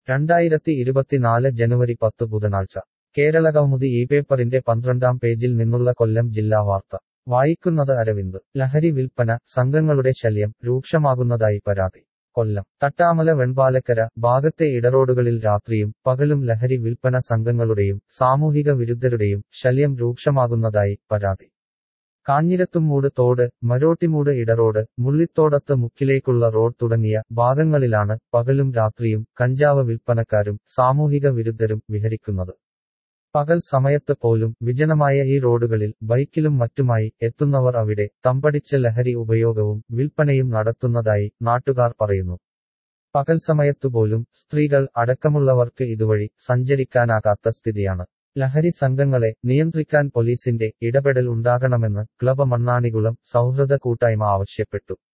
രണ്ടായിരത്തി ഇരുപത്തിനാല് ജനുവരി പത്ത് ബുധനാഴ്ച കേരളകൗമുദി ഈ പേപ്പറിന്റെ പന്ത്രണ്ടാം പേജിൽ നിന്നുള്ള കൊല്ലം ജില്ലാ വാർത്ത വായിക്കുന്നത് അരവിന്ദ് ലഹരി വിൽപ്പന സംഘങ്ങളുടെ ശല്യം രൂക്ഷമാകുന്നതായി പരാതി കൊല്ലം തട്ടാമല വെൺപാലക്കര ഭാഗത്തെ ഇടറോഡുകളിൽ രാത്രിയും പകലും ലഹരി വിൽപ്പന സംഘങ്ങളുടെയും സാമൂഹിക വിരുദ്ധരുടെയും ശല്യം രൂക്ഷമാകുന്നതായി പരാതി കാഞ്ഞിരത്തുംമൂട് തോട് മരോട്ടിമൂട് ഇടറോഡ് മുള്ളിത്തോടത്ത് മുക്കിലേക്കുള്ള റോഡ് തുടങ്ങിയ ഭാഗങ്ങളിലാണ് പകലും രാത്രിയും കഞ്ചാവ് വിൽപ്പനക്കാരും സാമൂഹിക വിരുദ്ധരും വിഹരിക്കുന്നത് പകൽ സമയത്ത് പോലും വിജനമായ ഈ റോഡുകളിൽ ബൈക്കിലും മറ്റുമായി എത്തുന്നവർ അവിടെ തമ്പടിച്ച ലഹരി ഉപയോഗവും വിൽപ്പനയും നടത്തുന്നതായി നാട്ടുകാർ പറയുന്നു പകൽ സമയത്തുപോലും സ്ത്രീകൾ അടക്കമുള്ളവർക്ക് ഇതുവഴി സഞ്ചരിക്കാനാകാത്ത സ്ഥിതിയാണ് ലഹരി സംഘങ്ങളെ നിയന്ത്രിക്കാൻ പോലീസിന്റെ ഇടപെടൽ ഉണ്ടാകണമെന്ന് ക്ലബ് മണ്ണാണികുളം സൗഹൃദ കൂട്ടായ്മ ആവശ്യപ്പെട്ടു